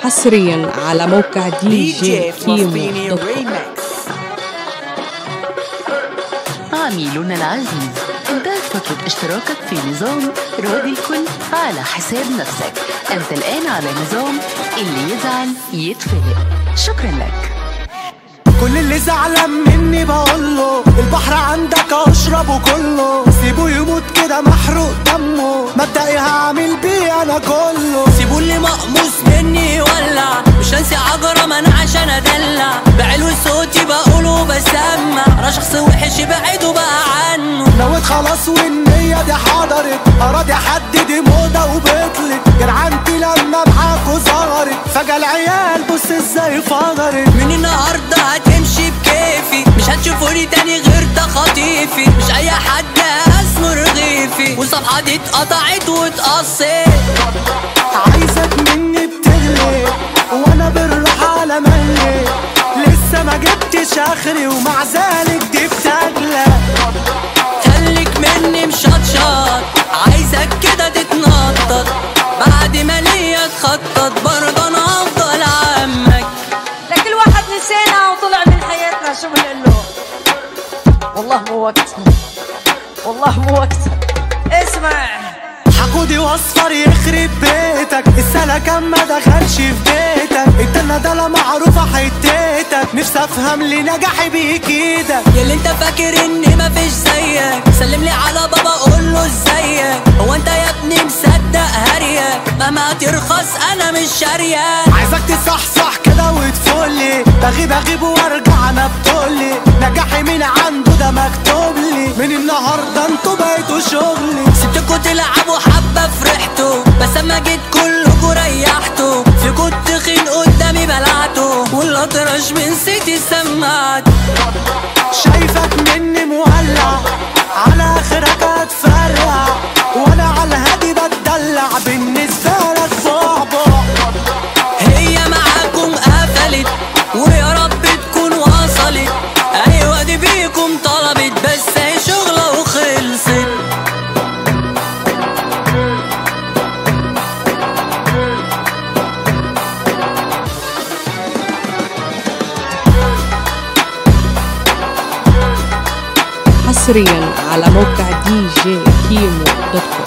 حصريا على موقع دي جي كيمو دوت كوم. عميلنا العزيز انت تطلب اشتراكك في نظام راضي الكل على حساب نفسك انت الان على نظام اللي يزعل يتفلق شكرا لك كل اللي زعلان مني بقوله البحر عندك اشربه كله سيبه يموت كده محروق دمه مبدئي هعمل بيه انا كله سيبوا اللي مقموس مني يولع مش هنسي عجرم انا عشان ادلع بعلو صوتي بقوله بسمع انا شخص وحش بعيده بقى عنه نويت خلاص والنية دي حضرت اراضي حد دي موضة وبطلت جرعنتي لما معاكوا ظهرت فجأة العيال بص ازاي فجرت من النهارده هتمشي بكيفي مش هتشوفوني تاني غير ده خطيفي مش اي حد اسمه رغيفي والصفحه دي اتقطعت واتقصت عايزك مني بتغلي وانا بالراحة على ملي لسه ما جبتش اخري ومع ذلك دي بتغلى خليك مني مشطشط عايزك كده تتنطط بعد ما ليا تخطط برضه انا افضل عمك ده كل واحد نسينا وطلع من حياتنا شو بنقول له والله مو وقتنا والله مو وقتنا اسمع حقودي واصفر يخرب بيتك السلكة ما دخلش في بيتك انت الندالة معروفة حتتك نفسي افهم ليه نجحي بيك ايدك ياللي انت فاكر ان مفيش زيك سلم لي على بابا قول له ازيك هو انت يا ابني مصدق هريك مهما ترخص انا مش شاريك عايزك تصحصح كده وتفولي بغيب اغيب وارجع انا بتقولي نجاحي مين عنده ده مكتوب لي من النهارده انتوا بقيتوا شغلي سبتكوا تلعبوا حبة فرحتوا بس اما جيت كلكوا ريحتوا فيكوا التخين قدامي بلعته والاطرش من سيتي سمعت شايفك مني مولع على اخرك هتفرع وانا على الهادي بتدلع بالنسبه لك بعبع هي معاكم قفلت ويا رب تكون وصلت ايوه دي بيكم طلبت بس هي شغلة وخلصت حصريا على موقع دي جي كيمو دوت كوم.